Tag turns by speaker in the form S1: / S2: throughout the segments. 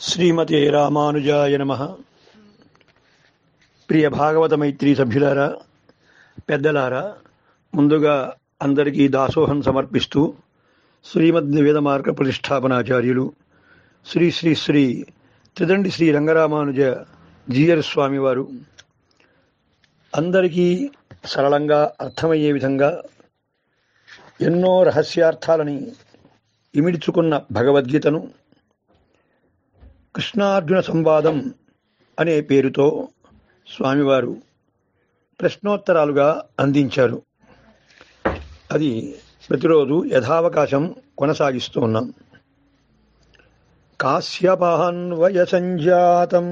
S1: శ్రీమతే రామానుజాయ నమ ప్రియ భాగవత మైత్రి సభ్యులారా పెద్దలారా ముందుగా అందరికీ దాసోహం సమర్పిస్తూ శ్రీమద్ నివేద మార్గ ప్రతిష్టాపనాచార్యులు శ్రీ శ్రీ శ్రీ త్రిదండి శ్రీ రంగరామానుజ జీయర్ స్వామి వారు అందరికీ సరళంగా అర్థమయ్యే విధంగా ఎన్నో రహస్యార్థాలని ఇమిడ్చుకున్న భగవద్గీతను కృష్ణార్జున సంవాదం అనే పేరుతో స్వామివారు ప్రశ్నోత్తరాలుగా అందించారు అది ప్రతిరోజు యథావకాశం కొనసాగిస్తూ ఉన్నాం కాశ్యపాన్వయ సంజాతం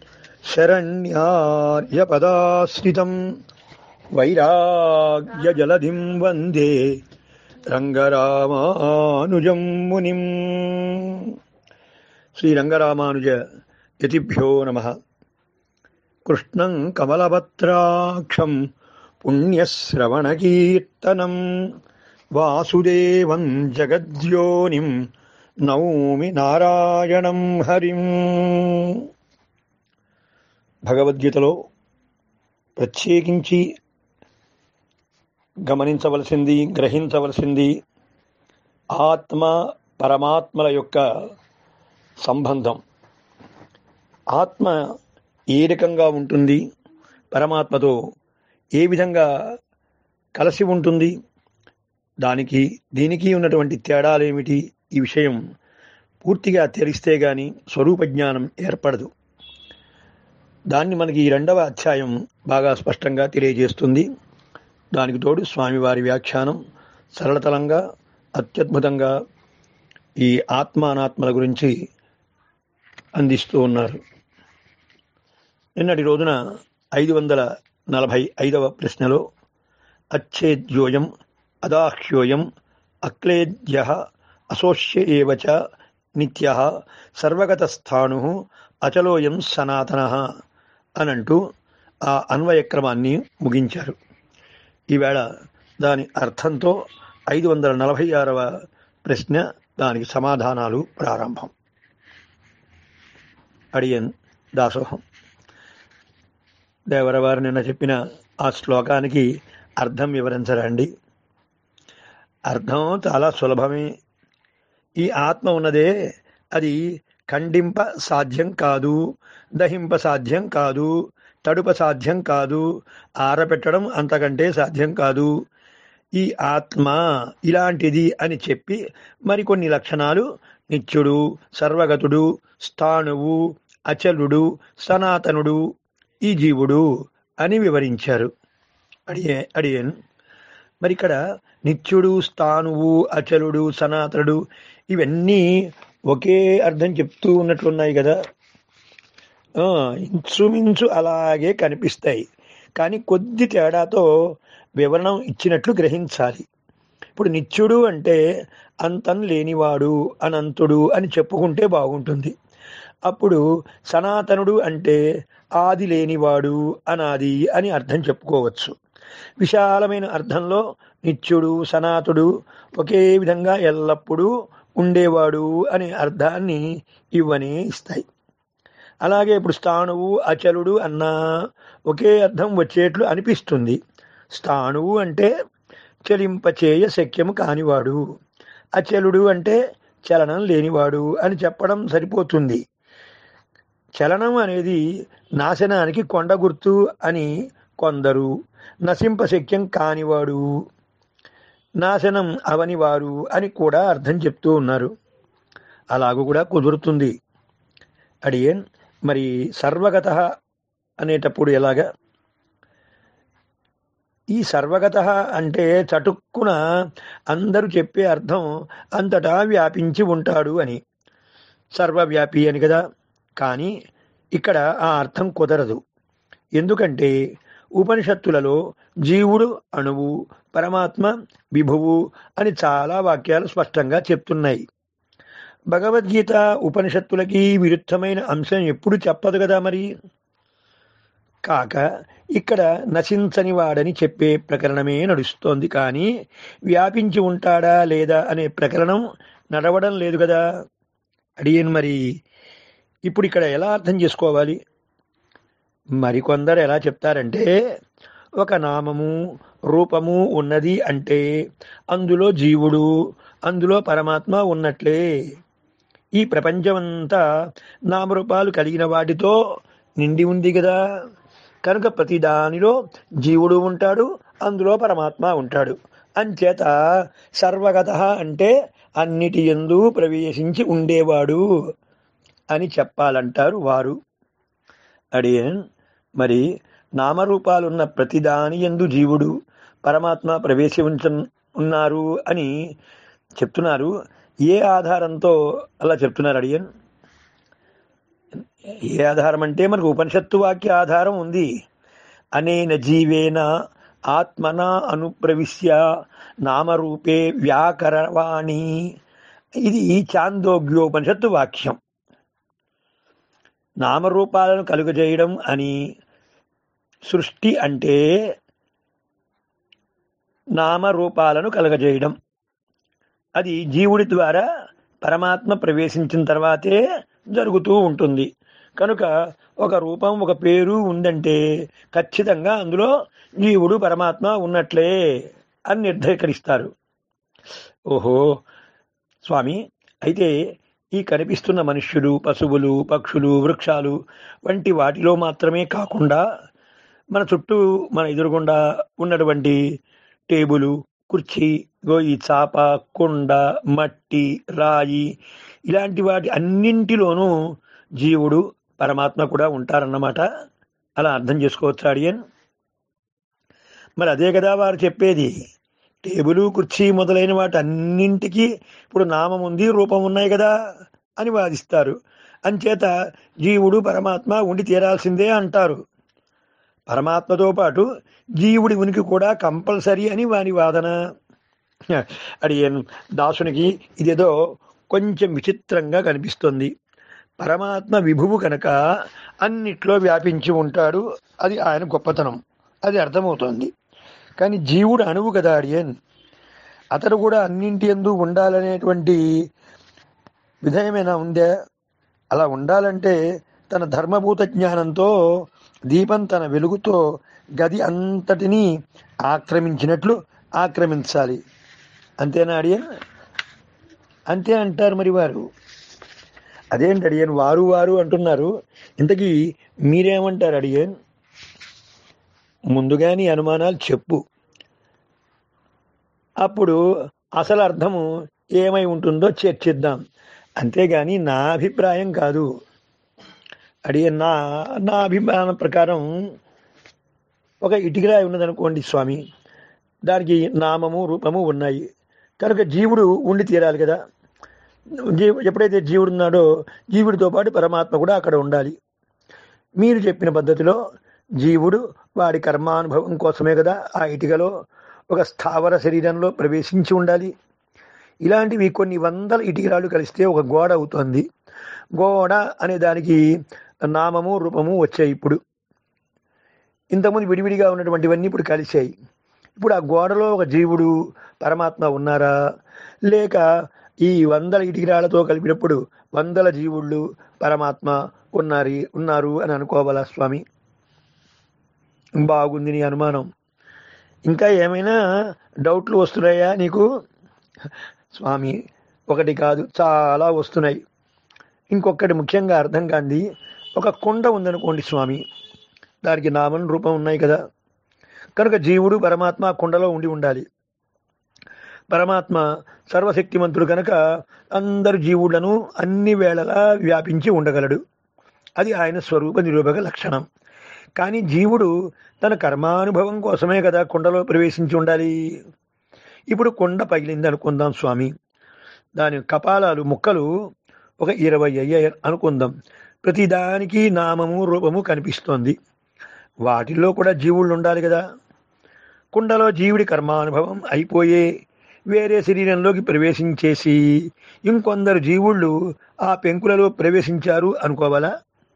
S1: శరణ్యార్యపదాశ్రితం వైరాగ్య జలధిం వందే రంగరామానుజం మునిం శ్రీరంగరామానుజ యతిభ్యో నమ కృష్ణం కమలపత్రాక్షం పుణ్యశ్రవణకీర్తనం వాసుదేవం జగద్యోనిం నౌమి నారాయణం హరిం భగవద్గీతలో ప్రత్యేకించి గమనించవలసింది గ్రహించవలసింది ఆత్మ పరమాత్మల యొక్క సంబంధం ఆత్మ ఏ రకంగా ఉంటుంది పరమాత్మతో ఏ విధంగా కలిసి ఉంటుంది దానికి దీనికి ఉన్నటువంటి తేడాలేమిటి ఈ విషయం పూర్తిగా తెలిస్తే గాని స్వరూప జ్ఞానం ఏర్పడదు దాన్ని మనకి ఈ రెండవ అధ్యాయం బాగా స్పష్టంగా తెలియజేస్తుంది దానికి తోడు స్వామివారి వ్యాఖ్యానం సరళతలంగా అత్యద్భుతంగా ఈ ఆత్మానాత్మల గురించి అందిస్తూ ఉన్నారు నిన్నటి రోజున ఐదు వందల నలభై ఐదవ ప్రశ్నలో అచ్ఛేద్యోయం అదాహ్యోయం అక్లేద్య అసోష్య ఏవచ నిత్య సర్వగతస్థాణు అచలోయం సనాతన అనంటూ ఆ అన్వయక్రమాన్ని ముగించారు ఈవేళ దాని అర్థంతో ఐదు వందల నలభై ఆరవ ప్రశ్న దానికి సమాధానాలు ప్రారంభం అడియన్ దాసోహం దేవరవారు నిన్న చెప్పిన ఆ శ్లోకానికి అర్థం వివరించరండి అర్థం చాలా సులభమే ఈ ఆత్మ ఉన్నదే అది ఖండింప సాధ్యం కాదు దహింప సాధ్యం కాదు తడుప సాధ్యం కాదు ఆరపెట్టడం అంతకంటే సాధ్యం కాదు ఈ ఆత్మ ఇలాంటిది అని చెప్పి మరికొన్ని లక్షణాలు నిత్యుడు సర్వగతుడు స్థాణువు అచలుడు సనాతనుడు ఈ జీవుడు అని వివరించారు అడిగే అడియన్ మరి ఇక్కడ నిత్యుడు స్థానువు అచలుడు సనాతనుడు ఇవన్నీ ఒకే అర్థం చెప్తూ ఉన్నట్లున్నాయి కదా ఇంచుమించు అలాగే కనిపిస్తాయి కానీ కొద్ది తేడాతో వివరణం ఇచ్చినట్లు గ్రహించాలి ఇప్పుడు నిత్యుడు అంటే అంతం లేనివాడు అనంతుడు అని చెప్పుకుంటే బాగుంటుంది అప్పుడు సనాతనుడు అంటే ఆది లేనివాడు అనాది అని అర్థం చెప్పుకోవచ్చు విశాలమైన అర్థంలో నిత్యుడు సనాతుడు ఒకే విధంగా ఎల్లప్పుడూ ఉండేవాడు అనే అర్థాన్ని ఇవ్వనే ఇస్తాయి అలాగే ఇప్పుడు స్థాణువు అచలుడు అన్నా ఒకే అర్థం వచ్చేట్లు అనిపిస్తుంది స్థాణువు అంటే చలింపచేయ శక్యము కానివాడు అచలుడు అంటే చలనం లేనివాడు అని చెప్పడం సరిపోతుంది చలనం అనేది నాశనానికి కొండ గుర్తు అని కొందరు నశింపశక్యం కానివాడు నాశనం అవనివారు అని కూడా అర్థం చెప్తూ ఉన్నారు అలాగూ కూడా కుదురుతుంది అడియన్ మరి సర్వగత అనేటప్పుడు ఎలాగా ఈ సర్వగత అంటే చటుక్కున అందరూ చెప్పే అర్థం అంతటా వ్యాపించి ఉంటాడు అని సర్వవ్యాపి అని కదా కానీ ఇక్కడ ఆ అర్థం కుదరదు ఎందుకంటే ఉపనిషత్తులలో జీవుడు అణువు పరమాత్మ విభువు అని చాలా వాక్యాలు స్పష్టంగా చెప్తున్నాయి భగవద్గీత ఉపనిషత్తులకి విరుద్ధమైన అంశం ఎప్పుడు చెప్పదు కదా మరి కాక ఇక్కడ నశించని వాడని చెప్పే ప్రకరణమే నడుస్తోంది కానీ వ్యాపించి ఉంటాడా లేదా అనే ప్రకరణం నడవడం లేదు కదా అడియన్ మరి ఇప్పుడు ఇక్కడ ఎలా అర్థం చేసుకోవాలి మరికొందరు ఎలా చెప్తారంటే ఒక నామము రూపము ఉన్నది అంటే అందులో జీవుడు అందులో పరమాత్మ ఉన్నట్లే ఈ ప్రపంచమంతా నామరూపాలు కలిగిన వాటితో నిండి ఉంది కదా కనుక ప్రతి దానిలో జీవుడు ఉంటాడు అందులో పరమాత్మ ఉంటాడు అంచేత సర్వగత అంటే అన్నిటి ఎందు ప్రవేశించి ఉండేవాడు అని చెప్పాలంటారు వారు అడియన్ మరి నామరూపాలున్న ప్రతిదాని ఎందు జీవుడు పరమాత్మ ప్రవేశించ ఉన్నారు అని చెప్తున్నారు ఏ ఆధారంతో అలా చెప్తున్నారు అడియన్ ఏ ఆధారం అంటే మనకు ఉపనిషత్తు వాక్య ఆధారం ఉంది అనేన జీవేన ఆత్మన అనుప్రవిశ్య నామరూపే వ్యాకరవాణి ఇది చాందోగ్యోపనిషత్తు వాక్యం నామరూపాలను కలుగజేయడం అని సృష్టి అంటే నామరూపాలను కలగజేయడం అది జీవుడి ద్వారా పరమాత్మ ప్రవేశించిన తర్వాతే జరుగుతూ ఉంటుంది కనుక ఒక రూపం ఒక పేరు ఉందంటే ఖచ్చితంగా అందులో జీవుడు పరమాత్మ ఉన్నట్లే అని నిర్ధారీకరిస్తారు ఓహో స్వామి అయితే ఈ కనిపిస్తున్న మనుష్యులు పశువులు పక్షులు వృక్షాలు వంటి వాటిలో మాత్రమే కాకుండా మన చుట్టూ మన ఎదురుగుండా ఉన్నటువంటి టేబులు కుర్చీ గో ఈ చాప కొండ మట్టి రాయి ఇలాంటి వాటి అన్నింటిలోనూ జీవుడు పరమాత్మ కూడా ఉంటారన్నమాట అలా అర్థం చేసుకోవచ్చు అడియన్ మరి అదే కదా వారు చెప్పేది టేబుల్ కుర్చీ మొదలైన వాటి అన్నింటికి ఇప్పుడు నామం ఉంది రూపం ఉన్నాయి కదా అని వాదిస్తారు అంచేత జీవుడు పరమాత్మ ఉండి తీరాల్సిందే అంటారు పరమాత్మతో పాటు జీవుడి ఉనికి కూడా కంపల్సరీ అని వాని వాదన అది దాసునికి ఇదేదో కొంచెం విచిత్రంగా కనిపిస్తుంది పరమాత్మ విభువు కనుక అన్నిట్లో వ్యాపించి ఉంటాడు అది ఆయన గొప్పతనం అది అర్థమవుతోంది కానీ జీవుడు అణువు కదా అడియన్ అతడు కూడా అన్నింటి ఎందు ఉండాలనేటువంటి విధేయమైనా ఉందే అలా ఉండాలంటే తన ధర్మభూత జ్ఞానంతో దీపం తన వెలుగుతో గది అంతటినీ ఆక్రమించినట్లు ఆక్రమించాలి అంతేనా అడియన్ అంతే అంటారు మరి వారు అదేంటి అడియన్ వారు వారు అంటున్నారు ఇంతకీ మీరేమంటారు అడియన్ ముందుగాని అనుమానాలు చెప్పు అప్పుడు అసలు అర్థము ఏమై ఉంటుందో చర్చిద్దాం అంతేగాని నా అభిప్రాయం కాదు అడిగే నా నా అభిప్రాయం ప్రకారం ఒక ఇటుకరాయి ఉన్నదనుకోండి స్వామి దానికి నామము రూపము ఉన్నాయి కనుక జీవుడు ఉండి తీరాలి కదా జీవు ఎప్పుడైతే జీవుడు ఉన్నాడో జీవుడితో పాటు పరమాత్మ కూడా అక్కడ ఉండాలి మీరు చెప్పిన పద్ధతిలో జీవుడు వాడి కర్మానుభవం కోసమే కదా ఆ ఇటుకలో ఒక స్థావర శరీరంలో ప్రవేశించి ఉండాలి ఇలాంటివి కొన్ని వందల ఇటుకరాలు కలిస్తే ఒక గోడ అవుతుంది గోడ అనే దానికి నామము రూపము వచ్చాయి ఇప్పుడు ఇంతకుముందు విడివిడిగా ఉన్నటువంటివన్నీ ఇప్పుడు కలిశాయి ఇప్పుడు ఆ గోడలో ఒక జీవుడు పరమాత్మ ఉన్నారా లేక ఈ వందల ఇటుకిరాలతో కలిపినప్పుడు వందల జీవుళ్ళు పరమాత్మ ఉన్నారు ఉన్నారు అని అనుకోవాలా స్వామి బాగుంది నీ అనుమానం ఇంకా ఏమైనా డౌట్లు వస్తున్నాయా నీకు స్వామి ఒకటి కాదు చాలా వస్తున్నాయి ఇంకొకటి ముఖ్యంగా అర్థం కాంది ఒక కొండ ఉందనుకోండి స్వామి దానికి నామం రూపం ఉన్నాయి కదా కనుక జీవుడు పరమాత్మ ఆ కుండలో ఉండి ఉండాలి పరమాత్మ సర్వశక్తిమంతుడు కనుక అందరు జీవులను అన్ని వేళలా వ్యాపించి ఉండగలడు అది ఆయన స్వరూప నిరూపక లక్షణం కానీ జీవుడు తన కర్మానుభవం కోసమే కదా కుండలో ప్రవేశించి ఉండాలి ఇప్పుడు కుండ పగిలింది అనుకుందాం స్వామి దాని కపాలాలు ముక్కలు ఒక ఇరవై అయ్యాయి అనుకుందాం ప్రతిదానికి నామము రూపము కనిపిస్తోంది వాటిల్లో కూడా జీవుళ్ళు ఉండాలి కదా కుండలో జీవుడి కర్మానుభవం అయిపోయే వేరే శరీరంలోకి ప్రవేశించేసి ఇంకొందరు జీవుళ్ళు ఆ పెంకులలో ప్రవేశించారు అనుకోవాలా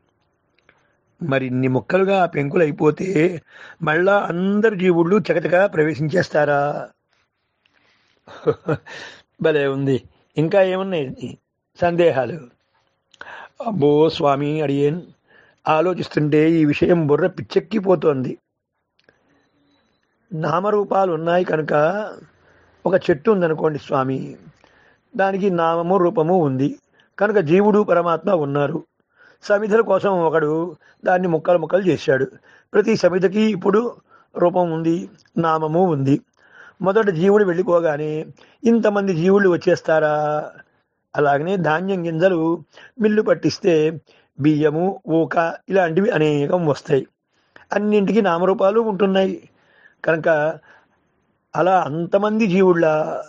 S1: మరి ఇన్ని ముక్కలుగా ఆ పెంకులు అయిపోతే మళ్ళా అందరు జీవుళ్ళు చకచకా ప్రవేశించేస్తారా భలే ఉంది ఇంకా ఏమున్నాయి సందేహాలు అబ్బో స్వామి అడియేన్ ఆలోచిస్తుంటే ఈ విషయం బుర్ర పిచ్చెక్కిపోతోంది నామరూపాలు ఉన్నాయి కనుక ఒక చెట్టు ఉందనుకోండి స్వామి దానికి నామము రూపము ఉంది కనుక జీవుడు పరమాత్మ ఉన్నారు సమిధల కోసం ఒకడు దాన్ని ముక్కలు ముక్కలు చేశాడు ప్రతి సమిధకి ఇప్పుడు రూపం ఉంది నామము ఉంది మొదట జీవుడు వెళ్ళిపోగానే ఇంతమంది జీవులు వచ్చేస్తారా అలాగనే ధాన్యం గింజలు మిల్లు పట్టిస్తే బియ్యము ఊక ఇలాంటివి అనేకం వస్తాయి అన్నింటికి నామరూపాలు ఉంటున్నాయి కనుక అలా అంతమంది జీవుళ్ళ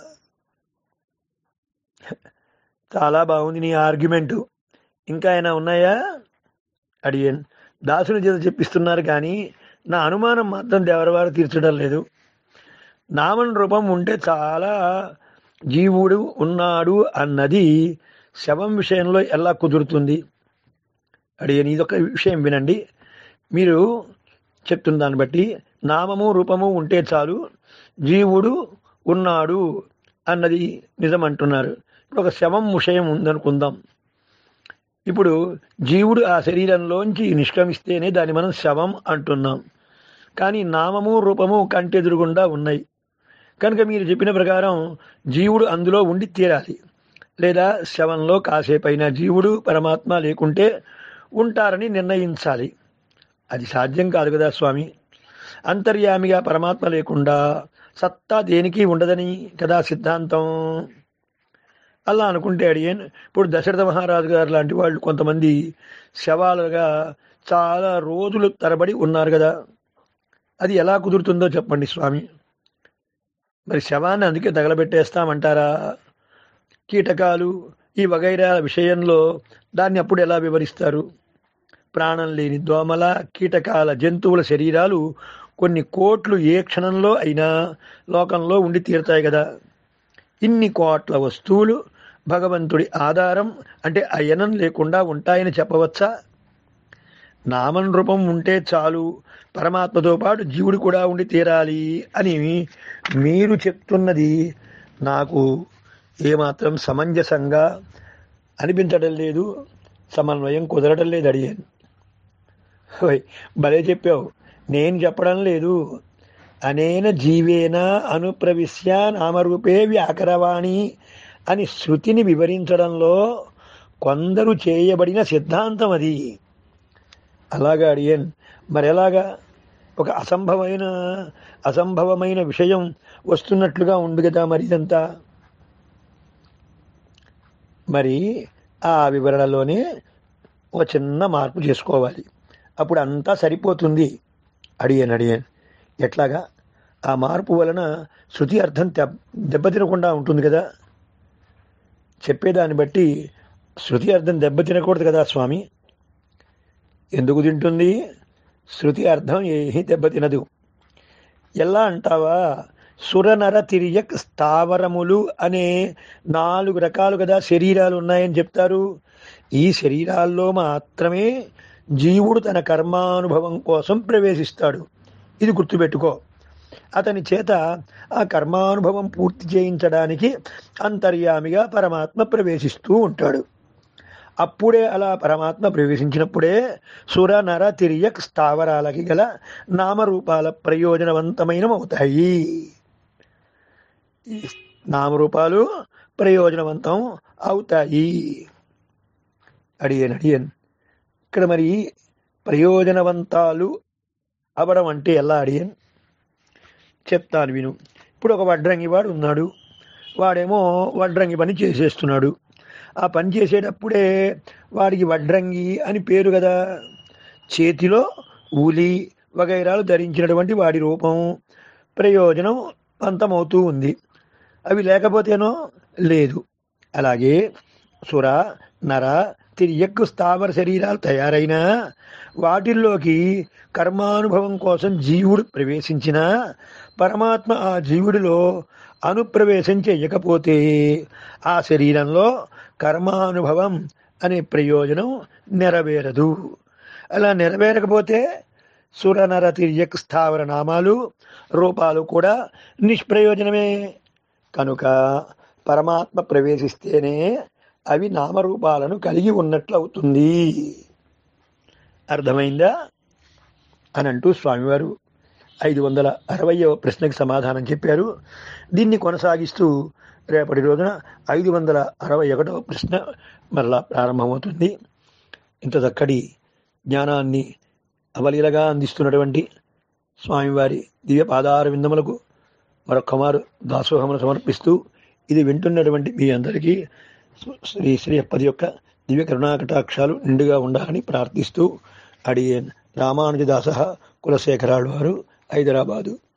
S1: చాలా బాగుంది నీ ఆర్గ్యుమెంటు ఇంకా అయినా ఉన్నాయా అడిగాను దాసుని చేత చెప్పిస్తున్నారు కానీ నా అనుమానం మాత్రం దేవరవారు తీర్చడం లేదు నామన్ రూపం ఉంటే చాలా జీవుడు ఉన్నాడు అన్నది శవం విషయంలో ఎలా కుదురుతుంది అడిగాను ఇదొక విషయం వినండి మీరు చెప్తున్న దాన్ని బట్టి నామము రూపము ఉంటే చాలు జీవుడు ఉన్నాడు అన్నది నిజం అంటున్నారు ఇప్పుడు ఒక శవం విషయం ఉందనుకుందాం ఇప్పుడు జీవుడు ఆ శరీరంలోంచి నిష్క్రమిస్తేనే దాన్ని మనం శవం అంటున్నాం కానీ నామము రూపము కంటెదురుగుండా ఉన్నాయి కనుక మీరు చెప్పిన ప్రకారం జీవుడు అందులో ఉండి తీరాలి లేదా శవంలో కాసేపైన జీవుడు పరమాత్మ లేకుంటే ఉంటారని నిర్ణయించాలి అది సాధ్యం కాదు కదా స్వామి అంతర్యామిగా పరమాత్మ లేకుండా సత్తా దేనికి ఉండదని కదా సిద్ధాంతం అలా అనుకుంటే అడిగాను ఇప్పుడు దశరథ మహారాజు గారు లాంటి వాళ్ళు కొంతమంది శవాలుగా చాలా రోజులు తరబడి ఉన్నారు కదా అది ఎలా కుదురుతుందో చెప్పండి స్వామి మరి శవాన్ని అందుకే తగలబెట్టేస్తామంటారా కీటకాలు ఈ వగైరా విషయంలో దాన్ని అప్పుడు ఎలా వివరిస్తారు ప్రాణం లేని దోమల కీటకాల జంతువుల శరీరాలు కొన్ని కోట్లు ఏ క్షణంలో అయినా లోకంలో ఉండి తీరుతాయి కదా ఇన్ని కోట్ల వస్తువులు భగవంతుడి ఆధారం అంటే అయనం లేకుండా ఉంటాయని చెప్పవచ్చా నామం రూపం ఉంటే చాలు పరమాత్మతో పాటు జీవుడు కూడా ఉండి తీరాలి అని మీరు చెప్తున్నది నాకు ఏమాత్రం సమంజసంగా అనిపించడం లేదు సమన్వయం కుదరడం లేదు అడిగాను ఓయ్ భలే చెప్పావు నేను చెప్పడం లేదు అనేన జీవేన అనుప్రవిశ్య నామరూపే వ్యాకరవాణి అని శృతిని వివరించడంలో కొందరు చేయబడిన సిద్ధాంతం అది అలాగా అడియన్ మరి ఎలాగా ఒక అసంభవమైన అసంభవమైన విషయం వస్తున్నట్లుగా ఉంది కదా మరి ఇదంతా మరి ఆ వివరణలోనే ఒక చిన్న మార్పు చేసుకోవాలి అప్పుడు అంతా సరిపోతుంది అడిగాను అడిగాను ఎట్లాగా ఆ మార్పు వలన శృతి అర్థం దెబ్ దెబ్బతినకుండా ఉంటుంది కదా చెప్పేదాన్ని బట్టి శృతి అర్థం దెబ్బతినకూడదు కదా స్వామి ఎందుకు తింటుంది శృతి అర్థం ఏమీ దెబ్బతినదు ఎలా అంటావా సురనర తిరియక్ స్థావరములు అనే నాలుగు రకాలు కదా శరీరాలు ఉన్నాయని చెప్తారు ఈ శరీరాల్లో మాత్రమే జీవుడు తన కర్మానుభవం కోసం ప్రవేశిస్తాడు ఇది గుర్తుపెట్టుకో అతని చేత ఆ కర్మానుభవం పూర్తి చేయించడానికి అంతర్యామిగా పరమాత్మ ప్రవేశిస్తూ ఉంటాడు అప్పుడే అలా పరమాత్మ ప్రవేశించినప్పుడే సుర నర తిరియక్ స్థావరాలకి గల నామరూపాల ప్రయోజనవంతమైనమవుతాయి ఈ నామరూపాలు ప్రయోజనవంతం అవుతాయి అడిగాను అడిగాను ఇక్కడ మరి ప్రయోజనవంతాలు అవడం అంటే ఎలా అడిగాను చెప్తాను విను ఇప్పుడు ఒక వడ్రంగి వాడు ఉన్నాడు వాడేమో వడ్రంగి పని చేసేస్తున్నాడు ఆ పని చేసేటప్పుడే వాడికి వడ్రంగి అని పేరు కదా చేతిలో ఊలి వగైరాలు ధరించినటువంటి వాడి రూపం ప్రయోజనం అంతమవుతూ ఉంది అవి లేకపోతేనో లేదు అలాగే సుర నర తిరియక్కు స్థావర శరీరాలు తయారైనా వాటిల్లోకి కర్మానుభవం కోసం జీవుడు ప్రవేశించిన పరమాత్మ ఆ జీవుడిలో అనుప్రవేశం చేయకపోతే ఆ శరీరంలో కర్మానుభవం అనే ప్రయోజనం నెరవేరదు అలా నెరవేరకపోతే సురనర తిరియక్ స్థావర నామాలు రూపాలు కూడా నిష్ప్రయోజనమే కనుక పరమాత్మ ప్రవేశిస్తేనే అవి నామరూపాలను కలిగి ఉన్నట్లు అవుతుంది అర్థమైందా అని అంటూ స్వామివారు ఐదు వందల అరవయవ ప్రశ్నకి సమాధానం చెప్పారు దీన్ని కొనసాగిస్తూ రేపటి రోజున ఐదు వందల అరవై ఒకటవ ప్రశ్న మరలా ప్రారంభమవుతుంది ఇంత చక్కటి జ్ఞానాన్ని అవలీలగా అందిస్తున్నటువంటి స్వామివారి దివ్య పాదార విందములకు మరొక్క మారు దాసోహమును సమర్పిస్తూ ఇది వింటున్నటువంటి మీ అందరికీ శ్రీ శ్రీ అప్పది యొక్క దివ్య కరుణాకటాక్షాలు నిండుగా ఉండాలని ప్రార్థిస్తూ అడియన్ రామానుజదాస కులశేఖరాలు వారు హైదరాబాదు